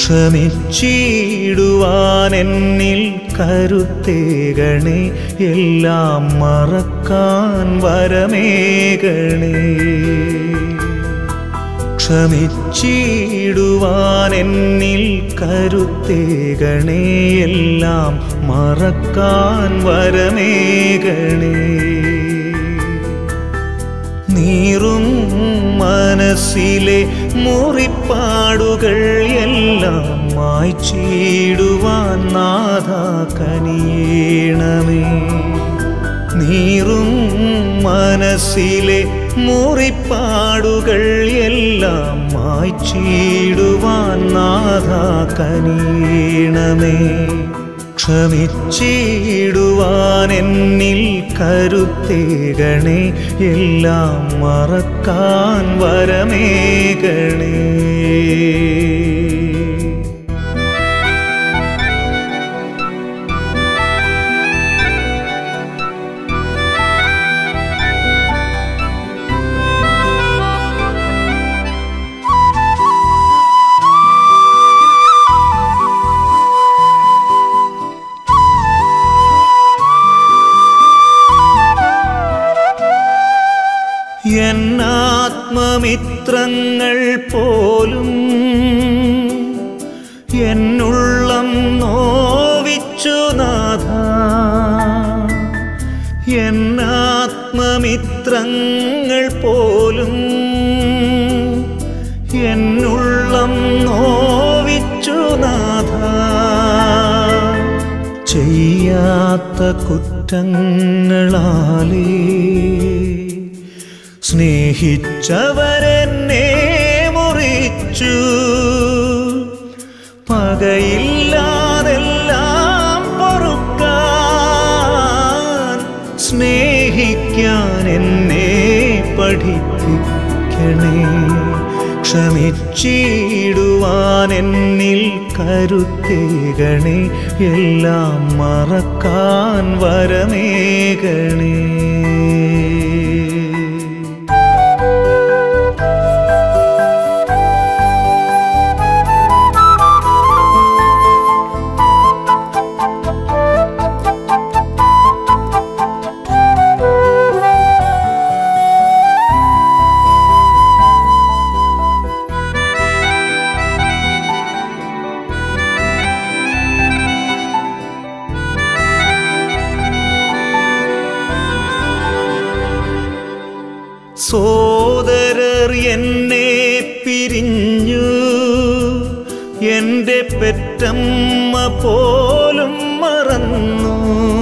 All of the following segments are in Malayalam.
ക്ഷമിച്ചിടുവാൻ എന്നിൽ കരുത്തേകണേ എല്ലാം മറക്കാൻ വരമേകണേ ക്ഷമിച്ചിടുവാൻ എന്നിൽ കരുത്തേകണേ എല്ലാം മറക്കാൻ വരമേകണേ നീറും മനസ്സിലെ മുറിപ്പാടുകൾ എല്ലാം മായ്ച്ചിടുവാൻ നാഥ കനിയണമേ നീറും മനസ്സിലെ മുറിപ്പാടുകൾ എല്ലാം മായ്ച്ചിടുവാൻ നാഥ കനിയണമേ ക്ഷമിച്ചിടുവാൻ എന്നിൽ കരുത്തേകണേ എല്ലാം മറക്കാൻ വരമേകണേ എന്നാത്മമിത്രങ്ങൾ പോലും എന്നുള്ളം നോവിച്ചു നാഥ എന്നാത്മമിത്രങ്ങൾ പോലും എന്നുള്ളം നോവിച്ചു നാഥ ചെയ്യാത്ത കുറ്റങ്ങളാലേ സ്നേഹിച്ചവരെന്നെ മുറിച്ചു പകയില്ലാതെല്ലാം പൊറുക്കാൻ സ്നേഹിക്കാൻ എന്നെ പഠിപ്പിക്കണേ ക്ഷമിച്ചിടുവാൻ എന്നിൽ കരുത്തേകണേ എല്ലാം മറക്കാൻ വരമേകണേ സോദരർ എന്നെ പിരിഞ്ഞു എൻ്റെ പെറ്റമ്മ പോലും മറന്നു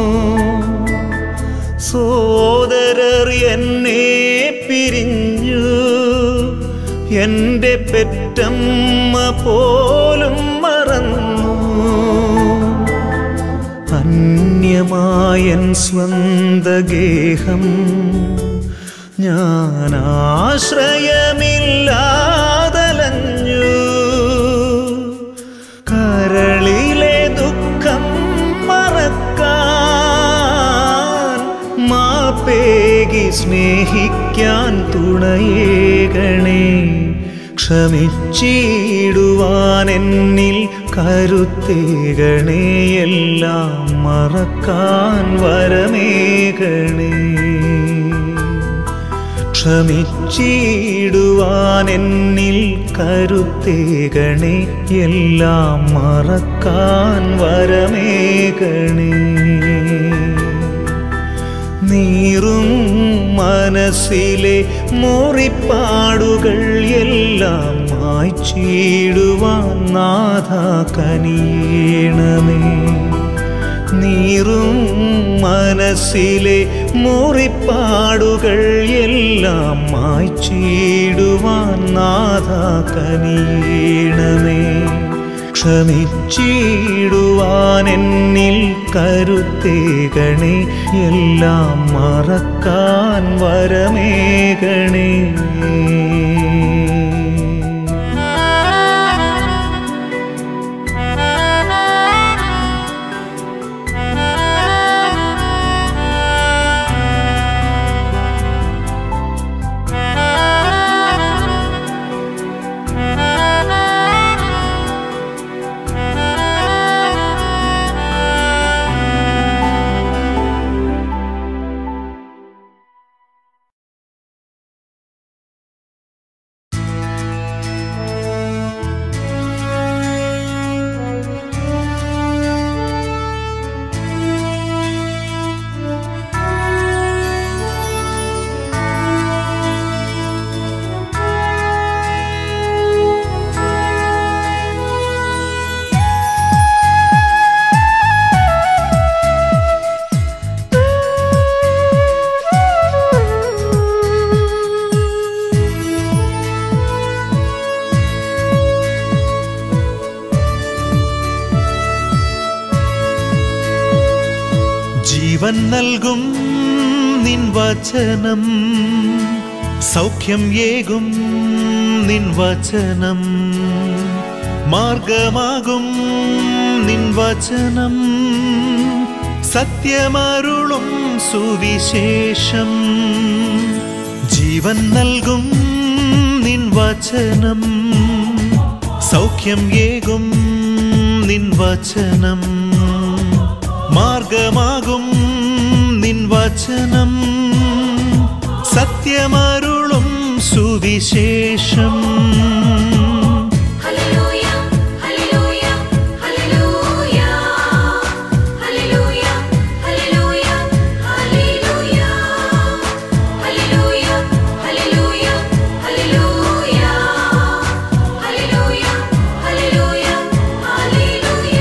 സോദരർ എന്നെ പിരിഞ്ഞു എൻ്റെ പെറ്റമ്മ പോലും മറന്നു അന്യമായൻ സ്വന്തഗേഹം ഞാൻ ആശ്രയമില്ലാതലഞ്ഞു കരളിലെ ദുഃഖം മറക്കാൻ മാപ്പേകി സ്നേഹിക്കാൻ തുണയേകണേ ക്ഷമിച്ചിടുവാൻ എന്നിൽ കരുത്തേകണേ എല്ലാം മറക്കാൻ വരമേകണേ ക്ഷമിച്ചിടുവാൻ എന്നിൽ കരുത്തേകണേ എല്ലാം മറക്കാൻ വരമേകണേ നീറും മനസ്സിലെ മുറിപ്പാടുകൾ എല്ലാം മായ്ച്ചിടുവാൻ നാഥ കനിയണമേ നീറും മനസ്സിലെ മുറിപ്പാടുകൾ എല്ലാം മായ്ച്ചിടുവാൻ നാഥ കനിയണമേ ക്ഷമിച്ചിടുവാൻ എന്നിൽ കരുത്തേകണേ എല്ലാം മറക്കാൻ വരമേകണേ ജീവൻ നൽകും നിൻ വചനം സൗഖ്യം ഏകും നിൻ വചനം മാർഗമാകും നിൻ വചനം സത്യമരുളും സുവിശേഷം ജീവൻ നൽകും നിൻ വചനം സൗഖ്യം ഏകും നിൻ വചനം മാർഗമാകും നിൻ വചനം സത്യമരുളും സുവിശേഷം ഹല്ലേലൂയ ഹല്ലേലൂയ ഹല്ലേലൂയ ഹല്ലേലൂയ ഹല്ലേലൂയ ഹല്ലേലൂയ ഹല്ലേലൂയ ഹല്ലേലൂയ ഹല്ലേലൂയ ഹല്ലേലൂയ ഹല്ലേലൂയ ഹല്ലേലൂയ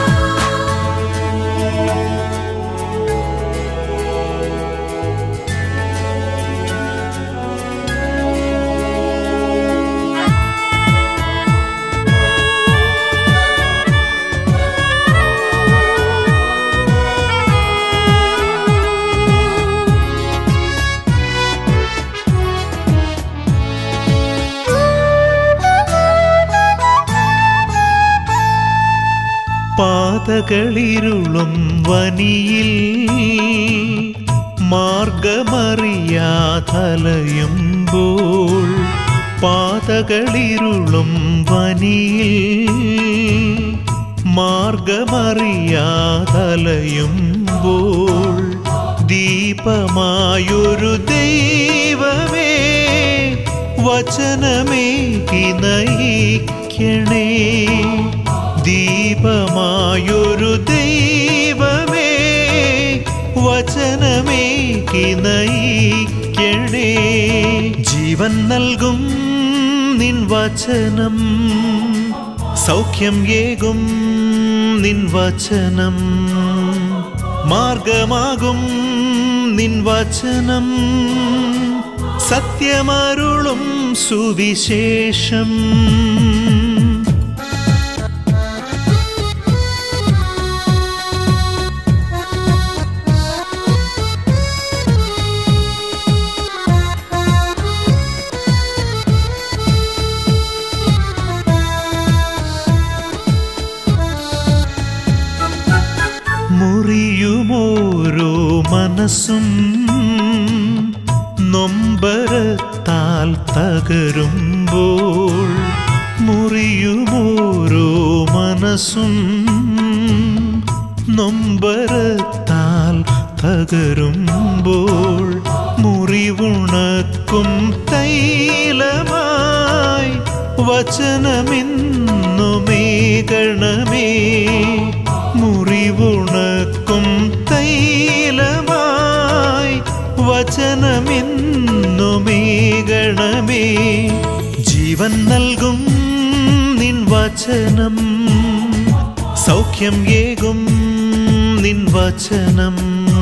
പാതകളിരുളും വനിയിൽ മാർഗമറിയാതലയുമ്പോൾ പാതകളിരുളും വനിയിൽ മാർഗമറിയാതലയുമ്പോൾ ദീപമായൊരു ദൈവമേ വചനമേകി നയിക്കണേ ദീപമായൊരു ദൈവമേ വചനമേകി നയിക്കണേ ജീവൻ നൽകും നിൻ വചനം സൗഖ്യം ഏകും നിൻ വചനം മാർഗമാകും നിൻ വചനം സത്യമരുളും സുവിശേഷം മുറിയുമോരോ മനസ്സും നൊമ്പരത്താൽ തകരുമ്പോൾ മുറിയുമോരോ മനസ്സും നൊമ്പരത്താൽ തകരുമ്പോൾ മുറിവുണക്കും തൈലമായി വചനമെന്നുമേകണമേ മുറിവുണക്കും തൈലമായി വചനമെന്നുമേകണമേ ജീവൻ നൽകും നിൻ വചനം സൗഖ്യം ഏകും നിൻ വചനം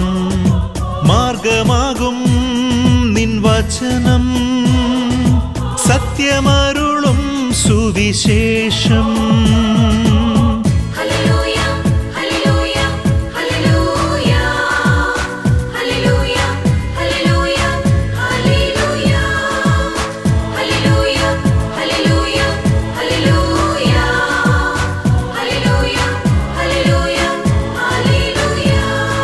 മാർഗമാകും നിൻ വചനം സത്യമരുളും സുവിശേഷം ഹല്ലേലൂയ ഹല്ലേലൂയ ഹല്ലേലൂയ ഹല്ലേലൂയ ഹല്ലേലൂയ ഹല്ലേലൂയ ഹല്ലേലൂയ ഹല്ലേലൂയ ഹല്ലേലൂയ ഹല്ലേലൂയ ഹല്ലേലൂയ ഹല്ലേലൂയ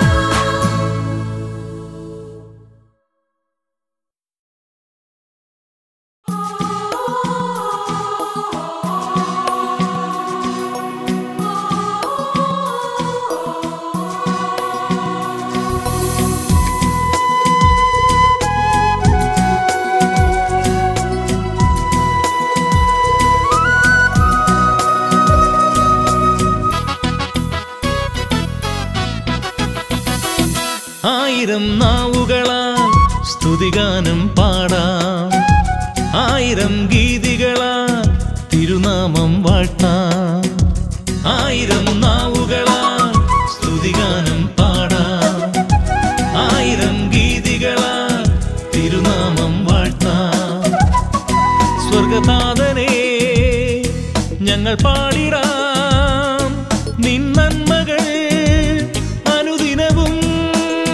ആയിരം നാവുകളാൽ സ്തുതിഗാനം പാടാം ആയിരം ഗീതികളാൽ തിരുനാമം വാഴ്ത്താം ആയിരം നാവുകളാൽ സ്തുതിഗാനം പാടാം ആയിരം ഗീതികളാൽ തിരുനാമം വാഴ്ത്താം സ്വർഗനാഥനെ ഞങ്ങൾ പാടിടാം നിൻ നന്മകൾ അനുദിനവും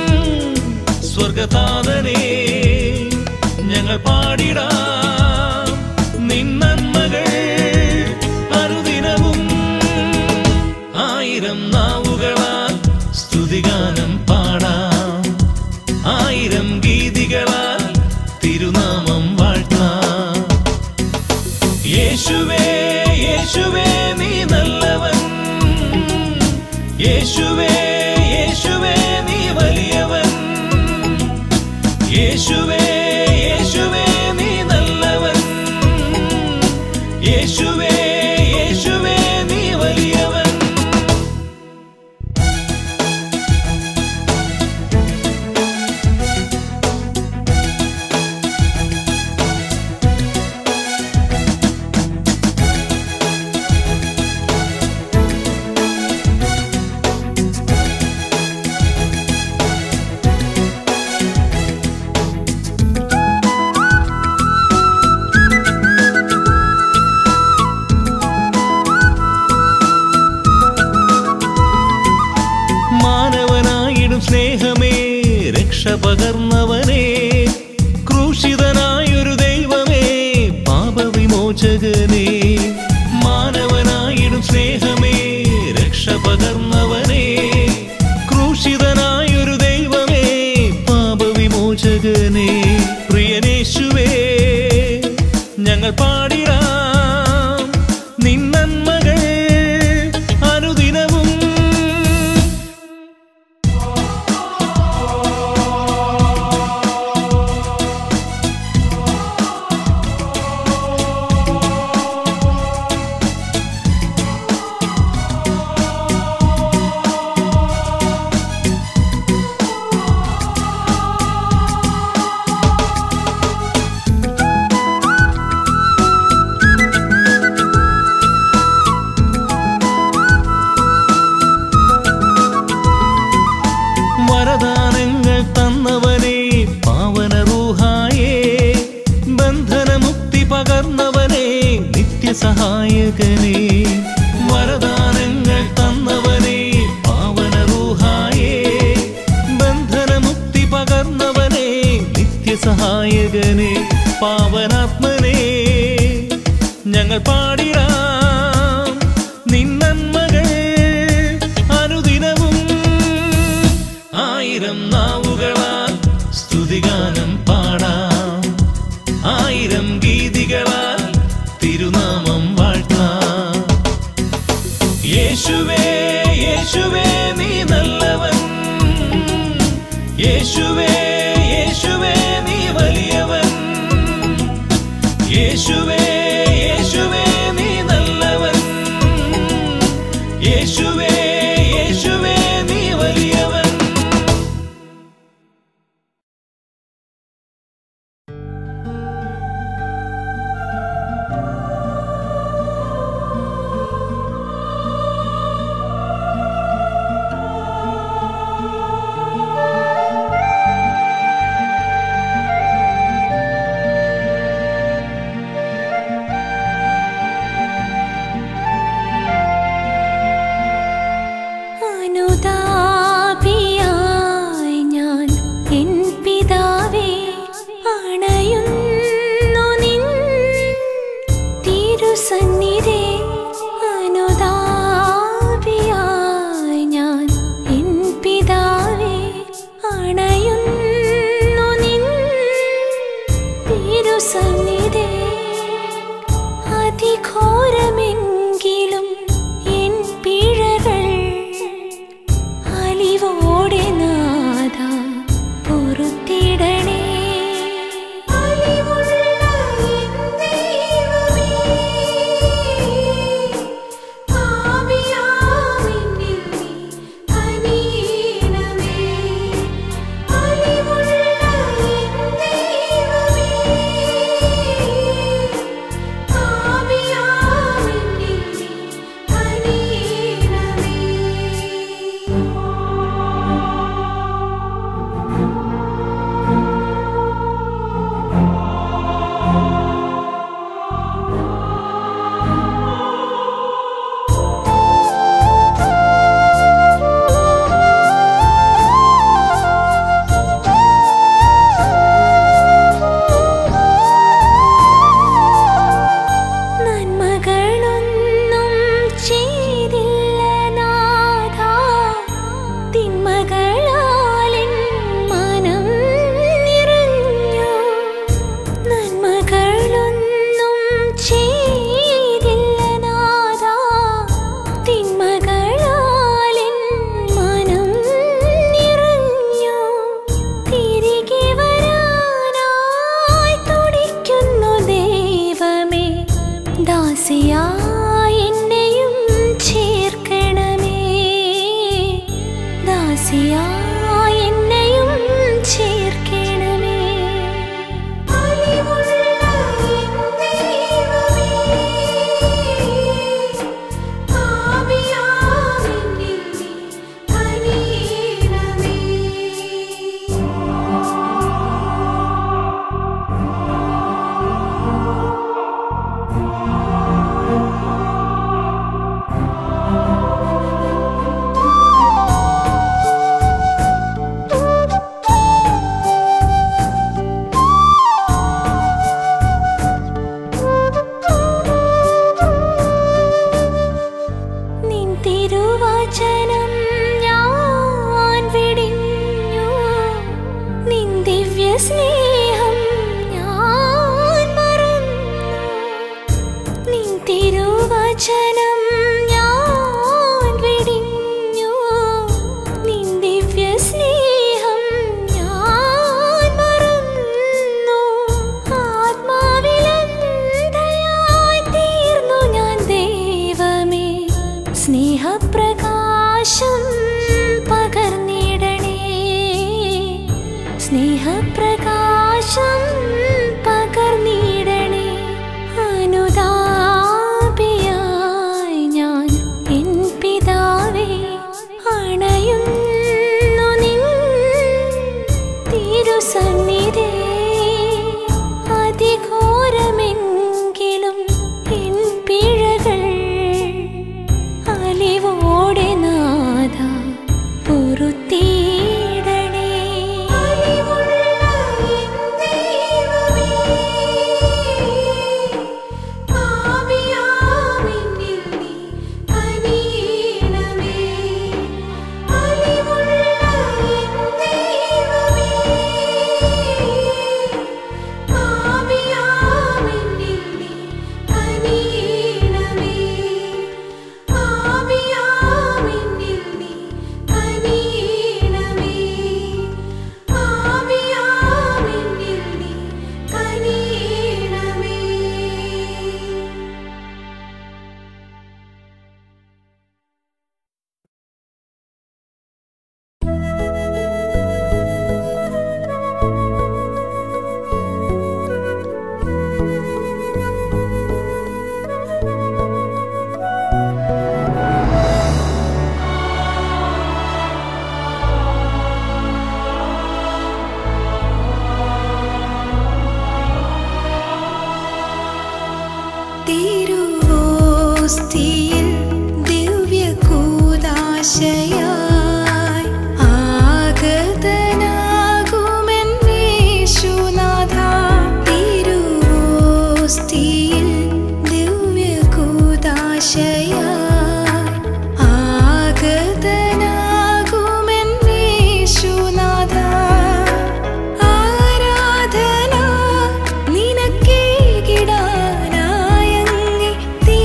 സ്വർഗതാതനേ ഞങ്ങൾ പാടിടാം നിന്നന്മകൾ അനുദിനവും ആയിരം നാവുകളാൽ സ്തുതിഗാനം പാടാം ആയിരം ഗീതികളാൽ തിരുനാമം വാഴ്ത്താം യേശുവേ യേശുവേ നീ നല്ലവൻ യേശുവേ യേശുവേ നീ വലിയവൻ യേശുവേ യേശുവേ നീ നല്ലവൻ യേശുവേ യേശുവേ നീ വലിയവൻ മാനവനായിടും സ്നേഹമേ രക്ഷ പകർന്നവനേ ക്രൂശിതനായൊരു ദൈവമേ പാപവിമോചകനേ മാനവനായിടും സ്നേഹമേ രക്ഷ പകർന്നവനേ ക്രൂശിതനായൊരു ദൈവമേ പാപവിമോചകനേ പ്രിയനേശുവേ ഞങ്ങൾ പാടിടാം നിന്നന്മകൾ അനുദിനവും വരദാനങ്ങൾ തന്നവനെ പാവന റൂഹായേ ബന്ധനമുക്തി പകർന്നവനെ നിത്യസഹായകനെ വരദാനങ്ങൾ തന്നവനെ പാവന റൂഹായേ ബന്ധനമുക്തി പകർന്നവനെ നിത്യസഹായകനെ പാവനാത്മനെ ഞങ്ങൾ പാടിടാം നിന്നന്മകൾ അനുദിനവും ആയിരം നാവുകളാൽ സ്തുതിഗാനം പാടാം ആയിരം ഗീതികളാൽ തിരുനാമം വാഴ്ത്താം യേശുവേ യേശുവേ നീ നല്ലവൻ യേശുവേ യേശുവേ നീ വലിയവൻ യേശുവേ യേശുവേ നീ നല്ലവൻ യേശുവേ യേശുവേ നീ വലിയവൻ യേശുവേ സ്നേഹം ഞാൻ മറന്നു നിൻ തിരുവചനം ഞാൻ വെടിഞ്ഞു നിൻ ദിവ്യ സ്നേഹം ഞാൻ മറന്നു ആത്മാവിലന്തയായി തീർന്നു ഞാൻ ദൈവമേ സ്നേഹപ്രകാശം പകർന്നിടണേ സ്നേഹപ്രകാശം പകർന്നിടണേ അനുതാപിയായി ഞാൻ എൻ പിതാവേ അണയുന്നു നിൻ തിരുസന്നിധി അതിഘോരമെങ്കിലും എൻ പിഴകൾ അലിവോടെ നാഥ പൊറുത്തീടണേ തിരുവോസ്തിയിൽ ദിവ്യകൂദാശയായി ആഗതനാകുമെന്നേശുനാഥ. തിരുവോസ്തിയിൽ ദിവ്യകൂദാശയായി ആഗതനാകുമെന്നേശുനാഥ. ആരാധന നിനക്കേകിടാനായങ്ങേ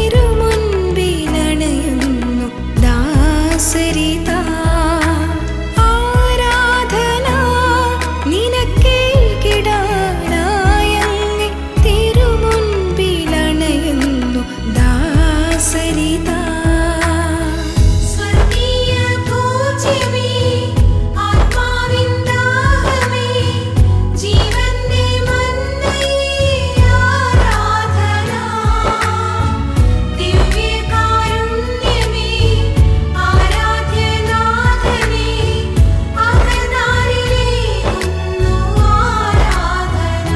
തിരുമുൻപിലണയുന്നു ദാസരിത ആരാധന നിനക്കേകിടാനായങ്ങേ തിരുമുൻപിലണയുന്നു ദാസരിത സ്വർഗീയ പൂജ്യമേ ആത്മാവിൻ ദാഹമേ ജീവന്റെ മന്നയേ ആരാധന ദിവ്യകാരുണ്യമേ ആരാധ്യനാഥനേ അകതാരിലേകുന്നു ആരാധന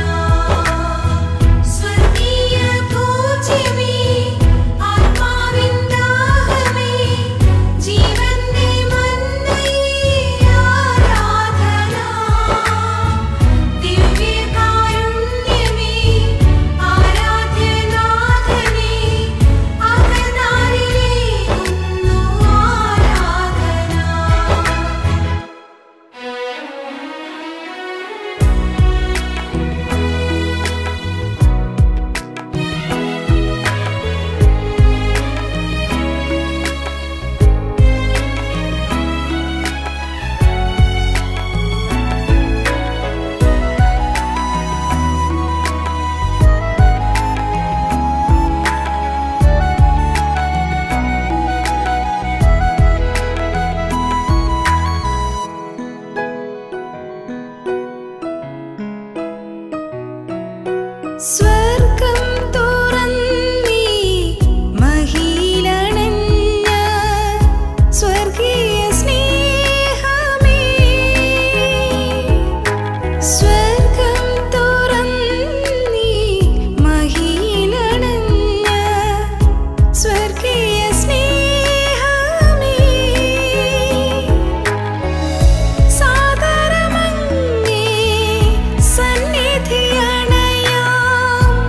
സ്വർഗീയ പൂജ്യമേ ആത്മാവിൻ ദാഹമേ ജീവന്റെ മന്നയേ ആരാധന ദിവ്യകാരുണ്യമേ ആരാധ്യനാഥനേ അകതാരിലേകുന്നു ആരാധന സ്വർഗം തുറന്നീ മഹിളണഞ്ഞ സ്വർഗീയ സ്നേഹമേ സ്വർഗം തുറന്നീ മഹിളണഞ്ഞ സ്വർഗീയ സ്നേഹമേ സാദരമങ്ങേ സന്നിധിയണയാം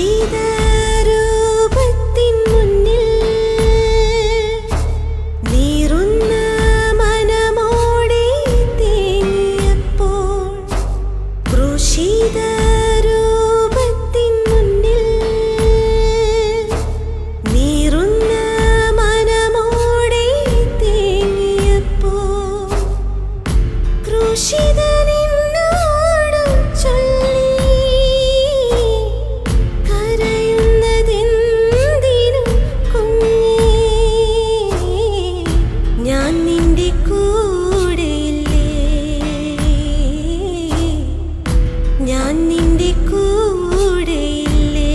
ക്രൂശിതരൂപത്തിൻ മുന്നിൽ നീറുന്ന മനമോടെ തേങ്ങിയപ്പോൾ ക്രൂശിതരൂപത്തിൻ മുന്നിൽ നീറുന്ന മനമോടെ തേങ്ങിയപ്പോൾ ക്രൂശിതനെന്നോട് ചൊല്ലി കരയുന്നതെന്തിനു കുഞ്ഞേ ഞാൻ നിന്റെ കൂടെയില്ലേ ഞാൻ നിന്റെ കൂടെയില്ലേ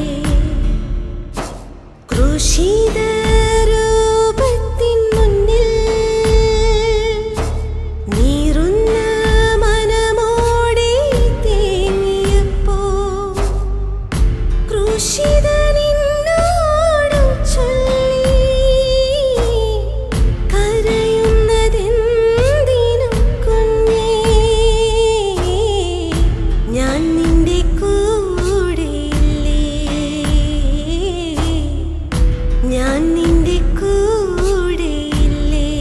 ക്രൂശിതരൂപത്തിൻ മുന്നിൽ നീറുന്ന മനമോടെ തേങ്ങിയപ്പോൾ ക്രൂശിതനെന്നോട് ചൊല്ലി കരയുന്നതെന്തിനു കുഞ്ഞേ ഞാൻ നിന്റെ കൂടെയില്ലേ ഞാൻ നിന്റെ കൂടെയില്ലേ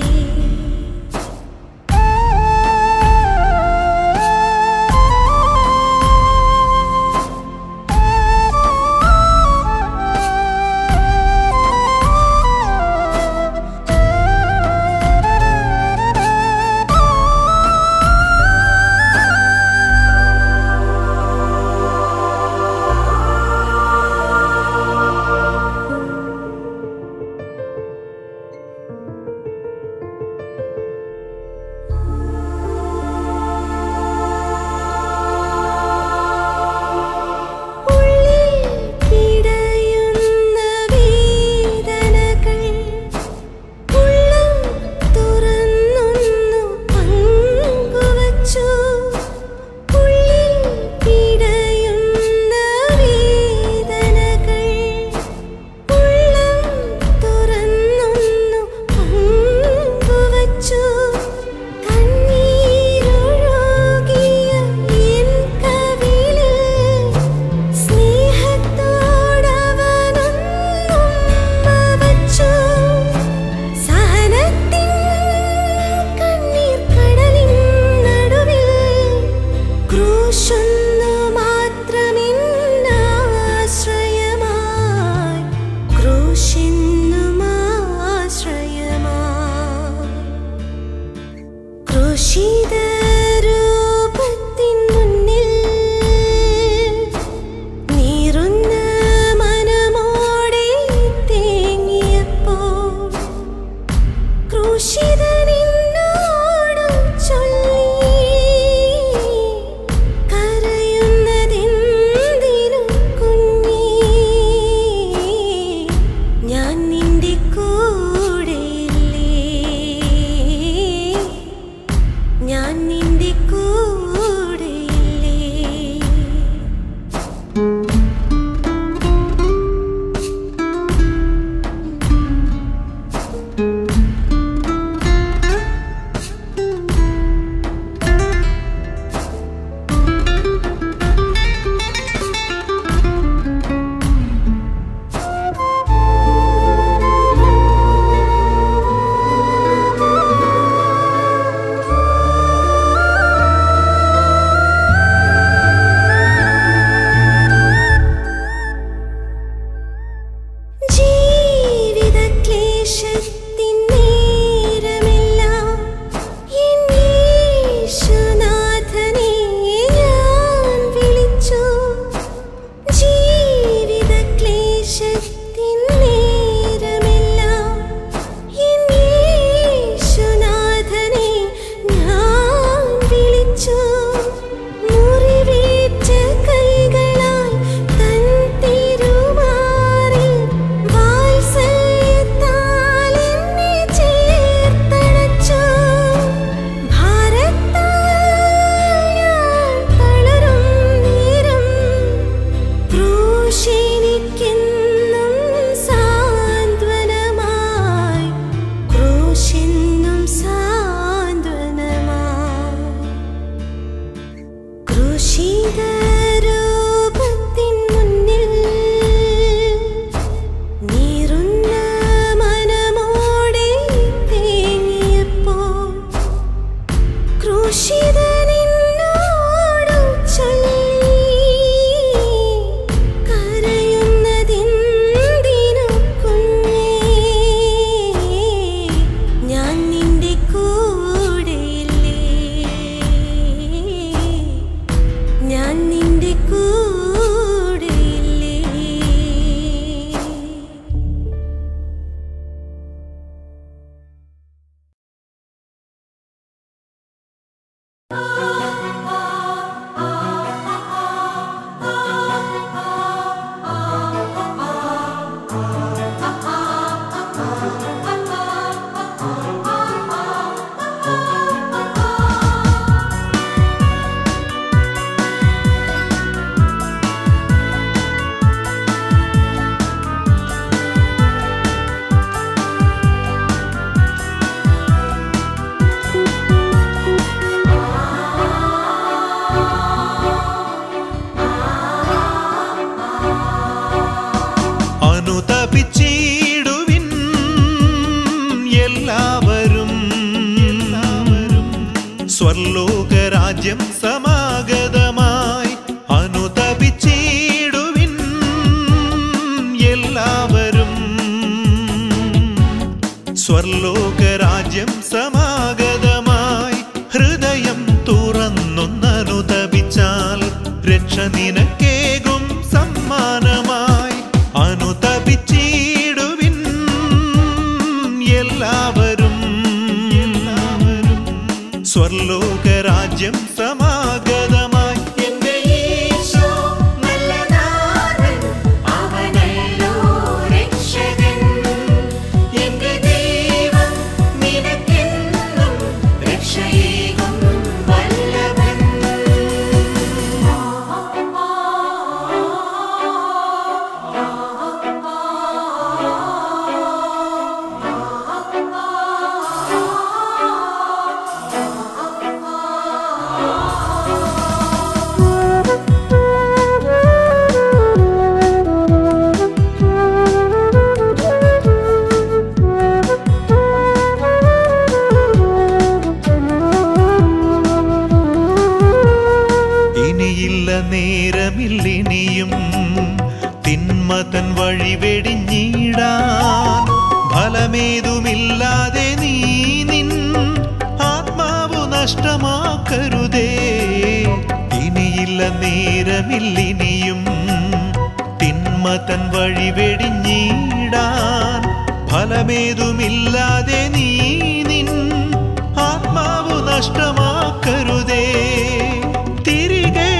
ഉള്ളിൽ പിടയുന്ന വേദനകൾ ഉള്ളം തുറന്നൊന്നു പങ്കുവച്ചു ഉള്ളിൽ പിടയുന്ന വേദനകൾ ഉള്ളം തുറന്നൊന്നു പങ്കുവച്ചു കണ്ണീരൊഴുകിയ എൻ കവിളിൽ സ്നേഹത്തോടവനൊന്നും വച്ചു സഹനത്തിൻ കണ്ണീർ കടലിൻ നടുവിൽ ക്രൂശൊന്നു മാത്രമെന്നാശ്രയമായി ക്രൂശെന്നും ആശ്രയമായി ക്രൂശിതരൂപത്തിൻ മുന്നിൽ നീറുന്ന മനമോടെ തേങ്ങിയപ്പോൾ ക്രൂശിതനെന്നോട് ചൊല്ലി കരയുന്നതെന്തിനു കുഞ്ഞേ ഞാൻ നിന്റെ കൂടെയില്ലേ ഞാൻ നിന്റെ കൂടെയില്ലേ ജീവിതക്ലേശത്തിൻ നേരമെല്ലാം എൻ യേശുനാഥനെ ഞാൻ വിളിച്ചു ജീവിതക്ലേശത്തിൻ നേരമെല്ലാം എൻ യേശുനാഥനെ ഞാൻ വിളിച്ചു മുറിവേറ്റ കൈകളാൽ തൻ തിരുമാറിൽ വാത്സല്യത്താൽ എന്നെ ചേർത്തണച്ചു ഭാരത്താൽ ഞാൻ തളരും നേരം ക്രൂശെനിക്കെന്നും സാന്ത്വനമായി ക്രൂശെന്നും സാന്ത്വനമായി ക്രൂശിതരൂപത്തിൻ മുന്നിൽ തിന്മതൻ വഴി വെടിഞ്ഞിടാൻ ഫലമേതുമില്ലാതെ നീ നിൻ ആത്മാവു നഷ്ടമാക്കരുതേ ഇനിയില്ല നേരമില്ലിനിയും തിന്മതൻ വഴി വെടിഞ്ഞിടാൻ ഫലമേതുമില്ലാതെ നീ നിൻ ആത്മാവു നഷ്ടമാക്കരുതേ തിരികെ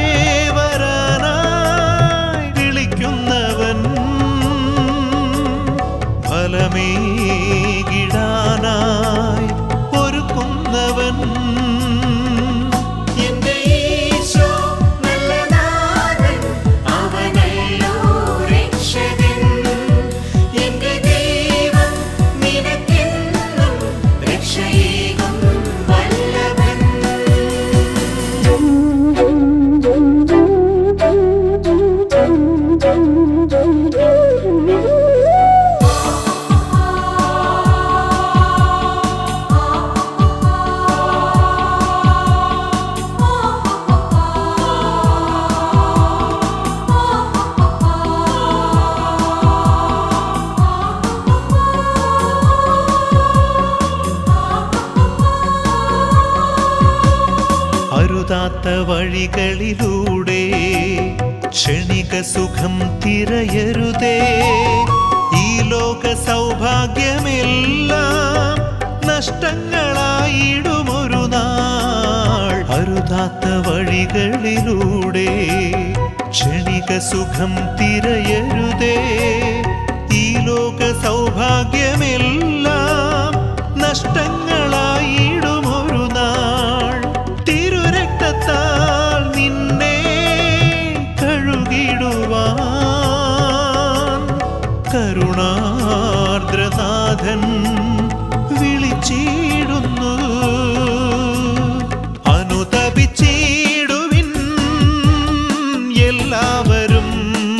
വരാനായി വിളിക്കുന്നവൻ ഫലമേകിടാനായി ഒരുക്കുന്നവൻ എന്റെ ഈശോ നല്ല നാഥൻ അവനല്ലോ രക്ഷകൻ എന്റെ ദൈവം നിനക്കെന്നും രക്ഷയേകും വല്ലഭൻ അരുതാത്ത വഴികളിലൂടെ ക്ഷണിക സുഖം തിരയരുതേ ഈ ലോക സൗഭാഗ്യമെല്ലാം നഷ്ടങ്ങളായിടുമൊരു നാൾ അരുതാത്ത വഴികളിലൂടെ ക്ഷണിക സുഖം തിരയരുതേ ഈ ലോക സൗഭാഗ്യമെല്ലാം നഷ്ടങ്ങളായിടുമൊരു നാൾ തിരുരക്തത്താൽ നിന്നെ കഴുകിടുവാൻ കരുണാർദ്രനാഥൻ വിളിച്ചിടുന്നു അനുതപിച്ചിടുവിൻ എല്ലാവരും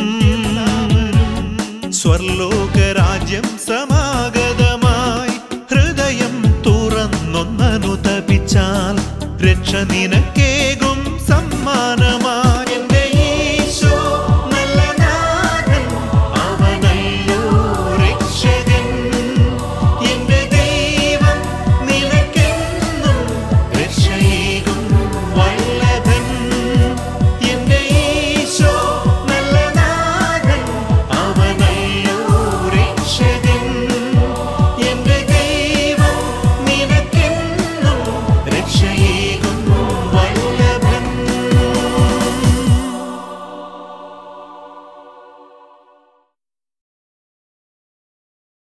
സ്വർലോകരാജ്യം സമാഗതമായി ഹൃദയം തുറന്നൊന്നനുതപിച്ചാൽ രക്ഷ നിനക്കേ